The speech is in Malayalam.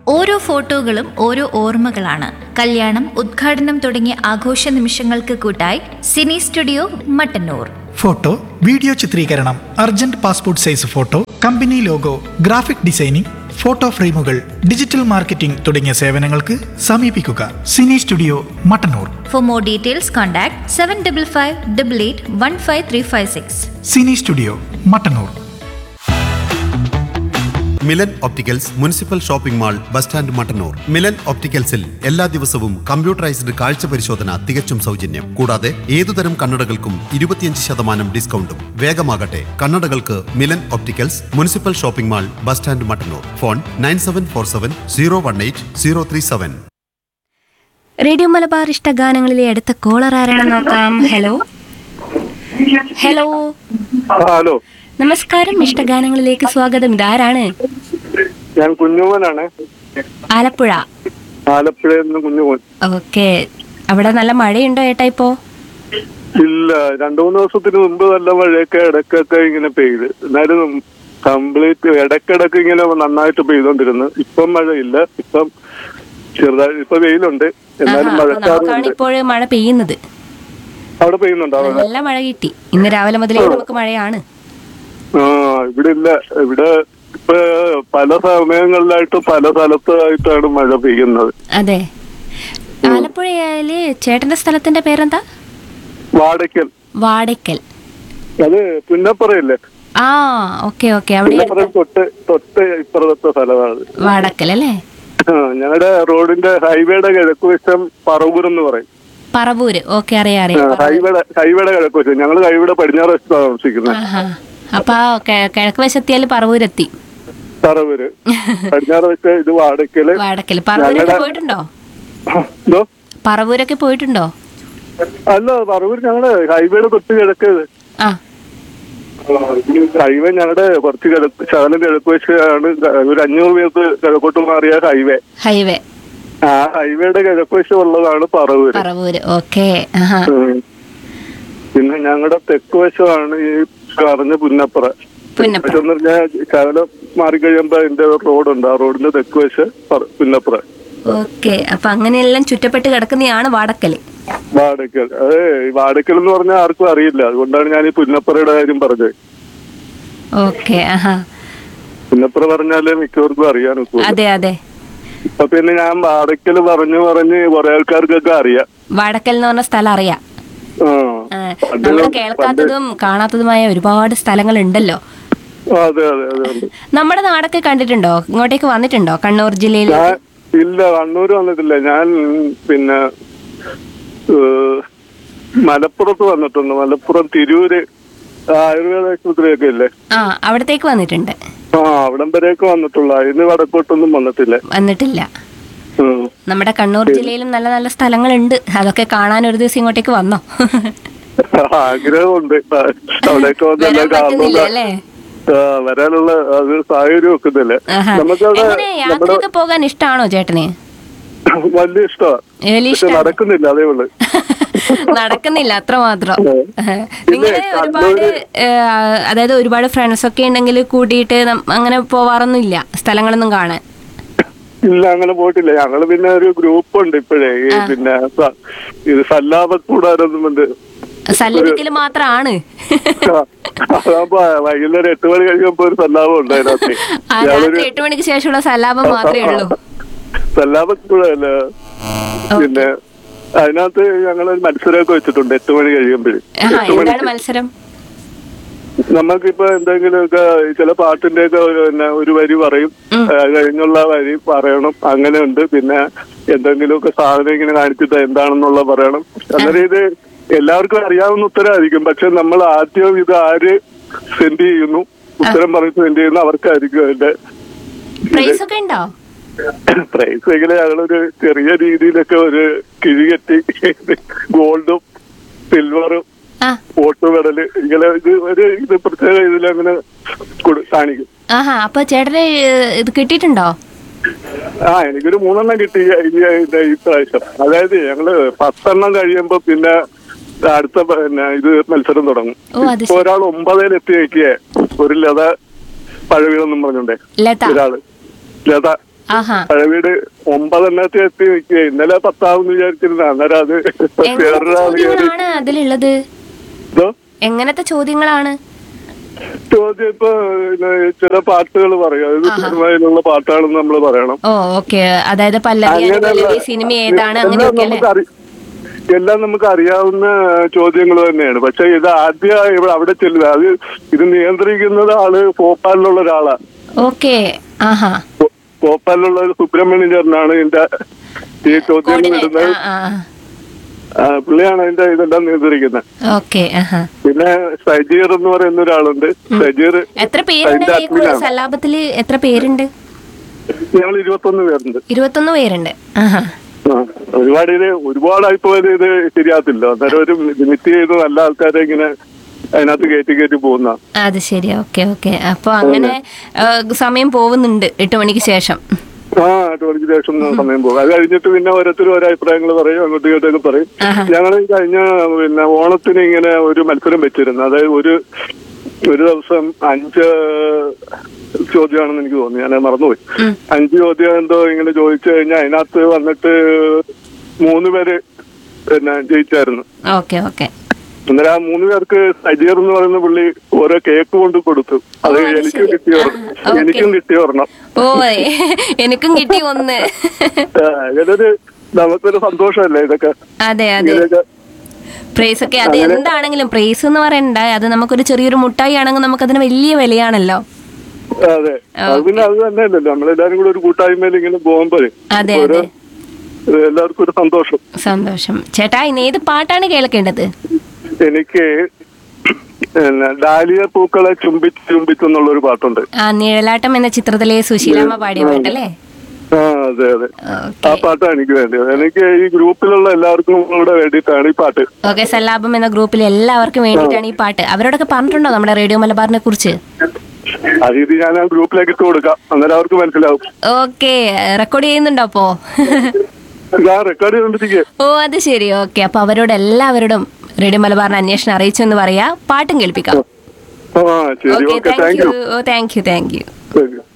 ഓരോ ഫോട്ടോകളും ഓരോ ഓർമ്മകളാണ് കല്യാണം ഉദ്ഘാടനം തുടങ്ങിയ ആഘോഷ നിമിഷങ്ങൾക്ക് കൂട്ടായി cine studio Mattannur photo video ചിത്രീകരണം urgent passport size photo company logo graphic designing photo ഫ്രെയിമുകൾ ഡിജിറ്റൽ മാർക്കറ്റിംഗ് തുടങ്ങിയ സേവനങ്ങൾക്ക് സമീപിക്കുക cine studio Mattannur for more details contact seven double five double eight one five three five six cine studio Mattannur Milan opticals municipal shopping mall bus stand Mattannur Milan ഒപ്റ്റിക്കൽസിൽ എല്ലാ ദിവസവും കമ്പ്യൂട്ടറൈസ്ഡ് കാഴ്ച പരിശോധന തികച്ചും സൗജന്യം കൂടാതെ ഏതുതരം കണ്ണടകൾക്കും ഇരുപത്തിയഞ്ച് ശതമാനം ഡിസ്കൗണ്ടും വേഗമാകട്ടെ കണ്ണടകൾക്ക് Milan opticals municipal shopping mall bus stand Mattannur phone nine seven four seven zero one eight zero three seven radio Malabar ഇഷ്ടഗാനങ്ങളിലെ അടുത്ത കോളർ ആരാണെന്ന് നോക്കാം ഹലോ ഹലോ ഹലോ നമസ്കാരം ഇഷ്ടഗാനങ്ങളിലേക്ക് സ്വാഗതം ഇതാരാണ് ഞാൻ കുഞ്ഞുമോനാണ് ആലപ്പുഴ ആലപ്പുഴയിൽ നിന്ന് കുഞ്ഞുമോൻ ഓക്കെ അവിടെ നല്ല മഴയുണ്ടോ ഏട്ടാ ഇപ്പോ ഇല്ല രണ്ടു മൂന്ന് ദിവസത്തിന് മുമ്പ് നല്ല മഴയൊക്കെ ഇടയ്ക്കൊക്കെ ഇങ്ങനെ പെയ്ത് എന്നാലും കംപ്ലീറ്റ് ഇടയ്ക്കിടയ്ക്ക് ഇങ്ങനെ നന്നായിട്ട് പെയ്തോണ്ടിരുന്നു ഇപ്പം മഴയില്ല ഇപ്പം ചെറുതായി ഇപ്പൊ വെയിലുണ്ട് എന്നാലും ആഹാ, അപ്പൊ നമുക്കാണ് മഴക്കാറുണ്ട് ഇപ്പോൾ മഴ പെയ്യുന്നത് അവിടെ പെയ്യുന്നുണ്ടോ അവിടെ നല്ല മഴ കിട്ടി ഇന്ന് രാവിലെ മുതലേ നമുക്ക് മഴയാണ് ആ ഇവിടെ ഇല്ല ഇവിടെ ഇപ്പൊ പല സമയങ്ങളിലായിട്ട് പല സ്ഥലത്തായിട്ടാണ് മഴ പെയ്യുന്നത് അതെ ആലപ്പുഴയില് ചേട്ടന്റെ സ്ഥലത്തിന്റെ പേരെന്താ വാടയ്ക്കൽ വാടയ്ക്കൽ അത് പുന്നപ്പുറയില്ലേ ആ ഓക്കെ ഓക്കെ അവിടെ പുന്നപ്പുറ തൊട്ട് തൊട്ട് ഇപ്പുറത്തെ സ്ഥലമാണ് വാടക്കൽ അല്ലേ ഞങ്ങളുടെ റോഡിന്റെ ഹൈവേയുടെ കിഴക്കുവശം പറവൂർ എന്ന് പറയും പറവൂര് ഓക്കെ അറിയാം ആ, അറിയാം ഹൈവേയുടെ ഹൈവേയുടെ കിഴക്കുവശം ഞങ്ങൾ ഹൈവേയുടെ പടിഞ്ഞാറ് വശത്താണ് താമസിക്കുന്നത് ആഹാ. അപ്പൊ ആ കെ- കിഴക്ക് വശത്തിയാല് പറവൂരെത്തി പറവൂര് പടിഞ്ഞാറ് വശം ഇത് വാടക്കല് വാടക്കൽ പറവൂരൊക്കെ ഞങ്ങടെ- പോയിട്ടുണ്ടോ എന്തോ പറവൂരൊക്കെ പോയിട്ടുണ്ടോ അല്ല പറവൂർ ഞങ്ങളുടെ ഹൈവേയുടെ തൊട്ട് കിഴക്ക് ആ ഹൈവേ ഞങ്ങളുടെ കുറച്ച് കിഴക്ക് ശകലം കിഴക്ക് വശമാണ് ഒരു അഞ്ഞൂറ് മീറ്റർ കിഴക്കോട്ട് മാറിയ ഹൈവേ ഹൈവേ ആ ഹൈവേയുടെ കിഴക്ക് വശം ഉള്ളതാണ് പറവൂര് പറവൂര് ഓക്കെ ആഹാ ഉം. പിന്നെ ഞങ്ങളുടെ തെക്ക് വശമാണ് ഈ പറഞ്ഞ പുന്നപ്പുറ പുന്നപ്പുറ. പക്ഷെ എന്ന് പറഞ്ഞാൽ ശകലം മാറിക്കഴിയുമ്പോ അതിന്റെ റോഡുണ്ട് ആ റോഡിന്റെ തെക്ക് വശം പറ- പുന്നപ്പുറ ഓക്കെ അപ്പൊ അങ്ങനെയെല്ലാം ചുറ്റപ്പെട്ട് കിടക്കുന്നതാണ് വാടക്കല് വാടക്കൽ അത് ഈ വാടക്കൽ എന്ന് പറഞ്ഞാൽ ആർക്കും അറിയില്ല അതുകൊണ്ടാണ് ഞാൻ ഈ പുന്നപ്പുറയുടെ കാര്യം പറഞ്ഞത് ഓക്കെ ആഹാ പുന്നപ്പുറ പറഞ്ഞാലേ മിക്കവർക്കും അറിയാൻ ഒക്കൂ അതെ അതെ ഇപ്പൊ പിന്നെ ഞാൻ വാടക്കൽ പറഞ്ഞു പറഞ്ഞ് കുറെ ആൾക്കാർക്കൊക്കെ അറിയാം വാടക്കൽ എന്ന് പറഞ്ഞ സ്ഥലം അറിയാം ആ ആ, പണ്ട് നമ്മൾ പണ്ട് കേൾക്കാത്തതും കാണാത്തതുമായ ഒരുപാട് സ്ഥലങ്ങൾ ഉണ്ടല്ലോ ആ, അതെ അതെ അതെ ഉണ്ട്. നമ്മുടെ നാടൊക്കെ കണ്ടിട്ടുണ്ടോ ഇങ്ങോട്ടേക്ക് വന്നിട്ടുണ്ടോ കണ്ണൂർ ജില്ലയിൽ ഞാൻ ഇല്ല കണ്ണൂര് വന്നിട്ടില്ല ഞാൻ പിന്നെ ഏഹ്, മലപ്പുറത്ത് വന്നിട്ടുണ്ട് മലപ്പുറം തിരൂര് ആയുർവേദ ആശുപത്രിയൊക്കെ ഇല്ലേ ആ അവിടത്തേക്ക് വന്നിട്ടുണ്ട് ആ അവിടം വരെയൊക്കെ വന്നിട്ടുള്ളൂ അതിന് വടക്കോട്ടൊന്നും വന്നിട്ടില്ല വന്നിട്ടില്ല ഉം. നമ്മുടെ കണ്ണൂർ ജില്ലയിലും നല്ല നല്ല സ്ഥലങ്ങളുണ്ട് അതൊക്കെ കാണാൻ ഒരു ദിവസം ഇങ്ങോട്ടേക്ക് വന്നോ ആഗ്രഹമുണ്ട് അവിടെയൊക്കെ വന്നെല്ലാം വരാൻ പറ്റുന്നില്ല കാണുന്ന അല്ലേ ആ, വരാനുള്ള അത് സാഹചര്യം ഒക്കുന്നില്ല ആഹാ. നമുക്കവിടെ എങ്ങനെ നമ്മുടെ യാത്രയൊക്കെ പോകാൻ ഇഷ്ടാണോ ചേട്ടന് വലിയ ഇഷ്ടമാണ് വലിയ പക്ഷെ ഇഷ്ടം നടക്കുന്നില്ല അതേ ഉള്ളു നടക്കുന്നില്ല അത്ര മാത്രം ഏ. നിങ്ങൾ പിന്നെ ഒരുപാട് കണ്ണൂര് ഏ, അതായത് ഒരുപാട് ഫ്രണ്ട്സ് ഒക്കെ ഉണ്ടെങ്കിൽ കൂട്ടിയിട്ട് നം- അങ്ങനെ പോവാറൊന്നും ഇല്ല സ്ഥലങ്ങളൊന്നും കാണാൻ ഇല്ല അങ്ങനെ പോയിട്ടില്ല ഞങ്ങള് പിന്നെ ഒരു ഗ്രൂപ്പ് ഉണ്ട് ഇപ്പോഴേ ഈ പിന്നെ സ- ഇത് സല്ലാപക്കൂടാരെന്നുണ്ട് സല്ലപിക്കൽ മാത്രമാണ് അതാകുമ്പോ വൈകുന്നേരം എട്ട് മണി കഴിയുമ്പോ ഒരു സല്ലാപം ഉണ്ട് അതിനകത്ത് ആ രാത്രി എട്ട് മണിക്ക് ശേഷമുള്ള സല്ലാപം മാത്രമേ ഉള്ളൂ സല്ലാപക്കൂടല്ല പിന്നെ അതിനകത്ത് ഞങ്ങൾ ഒരു മത്സരമൊക്കെ വെച്ചിട്ടുണ്ട് എട്ട് മണി കഴിയുമ്പോഴേ ആഹാ എട്ട് എന്താണ് മണിക്ക് മത്സരം നമുക്കിപ്പോ എന്തെങ്കിലുമൊക്കെ ചില പാട്ടിന്റെ ഒക്കെ പിന്നെ ഒരു വരി പറയും അത് കഴിഞ്ഞുള്ള വരി പറയണം അങ്ങനെ ഉണ്ട് പിന്നെ എന്തെങ്കിലുമൊക്കെ സാധനം ഇങ്ങനെ കാണിച്ചിട്ട് എന്താണെന്നുള്ള പറയണം അന്നേരം ഇത് എല്ലാവർക്കും അറിയാവുന്ന ഉത്തരമായിരിക്കും പക്ഷെ നമ്മൾ ആദ്യം ഇത് ആര് സെൻഡ് ചെയ്യുന്നു ഉത്തരം പറഞ്ഞ് സെൻഡ് ചെയ്യുന്നു അവർക്കായിരിക്കും അതിന്റെ പ്രൈസ് ഒക്കെ ഉണ്ടോ പ്രൈസ് എങ്ങനെ ഞങ്ങളൊരു ചെറിയ രീതിയിലൊക്കെ ഒരു കിഴികെട്ടി ഗോൾഡും സിൽവറും ആ വോട്ട് മെഡല് ഇങ്ങനെ ഇത് ഒരു ഇത് പ്രത്യേക ഇതിലങ്ങനെ കൊടു- കാണിക്കും ആഹാ അപ്പൊ ചേട്ടന് ഇത് കിട്ടിയിട്ടുണ്ടോ ആ എനിക്കൊരു മൂന്നെണ്ണം കിട്ടി ഈ ഈ- ഈ പ്രാവശ്യം അതായത് ഞങ്ങള് പത്തെണ്ണം കഴിയുമ്പോ പിന്നെ അടുത്ത പിന്നെ ഇത് മത്സരം തുടങ്ങും ഓ, അത് ഇപ്പൊ ഒരാൾ ഒമ്പതിൽ എത്തി നോക്കിയേ ഒരു ലത പഴവീണെന്നും പറഞ്ഞോണ്ടേ ലത ഒരാള് ലത ആഹാ പഴവീട് ഒമ്പതെണ്ണത്തെ എത്തി നിൽക്കുക ഇന്നലെ പത്താവെന്ന് വിചാരിച്ചിരുന്ന അന്നേരം അത് എങ്ങനത്തെ വേറൊരാൾ കയറി ചോദ്യങ്ങളാണ് അതിലുള്ളത് ഇതോ എങ്ങനത്തെ ചോദ്യങ്ങളാണ് ചോദ്യം ഇപ്പൊ പിന്നെ ചില പാട്ടുകൾ പറയും അത് സിനിമയിലുള്ള പാട്ടാണെന്ന് നമ്മൾ പറയണം ഓ ഓക്കെ അതായത് പല്ലവി അനുപല്ലവി സിനിമ ഏതാണ് എല്ലാം അങ്ങനെയൊക്കെ അല്ലേ നമുക്ക് അറി- എല്ലാം നമുക്ക് അറിയാവുന്ന ചോദ്യങ്ങൾ തന്നെയാണ് പക്ഷെ ഇത് ആദ്യ ഇവിടെ അവിടെ ചെല്ലുക അത് ഇത് നിയന്ത്രിക്കുന്നത് ആള് ഭോപ്പാലിലുള്ള ഒരാളാ ഓക്കെ ആഹാ ഭോ- ഭോപ്പാലിലുള്ള ഒരു സുബ്രഹ്മണ്യൻ ചേട്ടനാണ് ഇതിന്റെ ഈ ചോദ്യങ്ങൾ കോർഡിനേറ്റ് ഇടുന്നത് ആ ആ ആ, പുള്ളിയാണ് അതിന്റെ ഇതെല്ലാം നിയന്ത്രിക്കുന്നത് ഓക്കെ ആഹാ പിന്നെ സജീർ എന്ന് പറയുന്ന ഒരാളുണ്ട് സജീർ എത്ര പേരുണ്ട് അതിന്റെ ഈ അഡ്മിനാണ്. സല്ലാപത്തില് എത്ര പേരുണ്ട് ഞങ്ങൾ ഇരുപത്തൊന്ന് പേരുണ്ട് ഇരുപത്തൊന്ന് പേരുണ്ട് ആഹാ ആ, ഒരുപാട് ഇത് ഒരുപാടായി പോയത് ഇത് ശരിയാത്തില്ല അന്നേരം ഒരു ലിമിറ്റ് ചെയ്ത് നല്ല ആൾക്കാരെ ഇങ്ങനെ അതിനകത്ത് കയറ്റി കയറ്റി പോകുന്ന അത് ശരി ഓക്കെ ഓക്കെ അപ്പൊ അങ്ങനെ ആ, സമയം പോകുന്നുണ്ട് എട്ട് മണിക്ക് ശേഷം ആ എട്ട് മണിക്ക് ശേഷം സമയം പോകും അത് കഴിഞ്ഞിട്ട് പിന്നെ ഓരോരുത്തരും ഓരോ അഭിപ്രായങ്ങൾ പറയും അങ്ങോട്ടും ഇങ്ങോട്ടൊക്കെ പറയും ഞങ്ങൾ കഴിഞ്ഞ പിന്നെ ഓണത്തിന് ഇങ്ങനെ ഒരു മത്സരം വെച്ചിരുന്നു അതായത് ഒരു ഒരു ദിവസം അഞ്ച് ചോദ്യമാണെന്ന് എനിക്ക് തോന്നി ഞാൻ മറന്നുപോയി അഞ്ച് ചോദ്യം എന്തോ ഇങ്ങനെ ചോദിച്ചു കഴിഞ്ഞാൽ അതിനകത്ത് വന്നിട്ട് മൂന്ന് പേര് പിന്നെ ജയിച്ചായിരുന്നു ഓക്കെ ഓക്കെ അന്നേരം ആ മൂന്ന് പേർക്ക് സജീർ എന്ന് പറയുന്ന പുള്ളി ഓരോ കേക്ക് കൊണ്ട് കൊടുത്തു അത് ഓ, അത് എനിക്കും ശരി. കിട്ടിയ ആ, ഓക്കേ. എനിക്കും കിട്ടിയ ഒരെണ്ണം ഓ എനിക്കും കിട്ടി ഒന്ന് ആ, ഇതൊരു നമുക്കൊരു സന്തോഷമല്ലേ ഇതൊക്കെ അതെ അതെ ഇങ്ങനെയൊക്കെ പ്രൈസ് ഒക്കെ അത് എന്താണെങ്കിലും പ്രൈസ് എന്ന് പറയണ്ട അത് നമുക്കൊരു ചെറിയൊരു മുട്ടായി ആണെങ്കിൽ നമുക്കതിന് വലിയ വിലയാണല്ലോ അതെ അത് പിന്നെ അത് തന്നെയല്ലല്ലോ നമ്മളെല്ലാരും കൂടെ ഒരു കൂട്ടായ്മയിൽ ഇങ്ങനെ പോകുമ്പോഴേ അതെ ഒരു അതെ എല്ലാവർക്കും ഒരു സന്തോഷം സന്തോഷം ചേട്ടാ ഇന്ന് ഏത് പാട്ടാണ് കേൾക്കേണ്ടത് എനിക്ക് പിന്നെ ഡാലിയ പൂക്കളെ ചുംബിച്ച് ചുംബിച്ച് എന്നുള്ള ഒരു പാട്ടുണ്ട് ആ നിഴലാട്ടം എന്ന ചിത്രത്തിലെ സുശീലാമ്മ പാടിയ പാട്ടല്ലേ ആ അതെ അതെ ആ ഓക്കെ പാട്ടാണ് എനിക്ക് വേണ്ടത് എനിക്ക് ഈ ഗ്രൂപ്പിലുള്ള എല്ലാവർക്കും കൂടെ വേണ്ടിയിട്ടാണ് ഈ പാട്ട് ഓക്കെ സല്ലാപം എന്ന ഗ്രൂപ്പിൽ എല്ലാവർക്കും വേണ്ടിയിട്ടാണ് ഈ പാട്ട് അവരോടൊക്കെ പറഞ്ഞിട്ടുണ്ടോ നമ്മുടെ റേഡിയോ മലബാറിനെ കുറിച്ച് അത് ഇത് ഞാൻ ആ ഗ്രൂപ്പിലേക്ക് ഇട്ട് കൊടുക്കാം അന്നേരം അവർക്ക് മനസ്സിലാവും ഓക്കെ റെക്കോർഡ് ചെയ്യുന്നുണ്ടോ അപ്പോ ഞാൻ റെക്കോർഡ് ചെയ്തോണ്ടിരിക്കുക ഓ അത് ശരി ഓക്കെ അപ്പൊ അവരോട് എല്ലാവരോടും റേഡിയോ മലബാറിന് അന്വേഷണം അറിയിച്ചു എന്ന് പറയാ പാട്ടും കേൾപ്പിക്കാം ആ ശരി okay okay thank thank you you ഓ thank you thank you thank U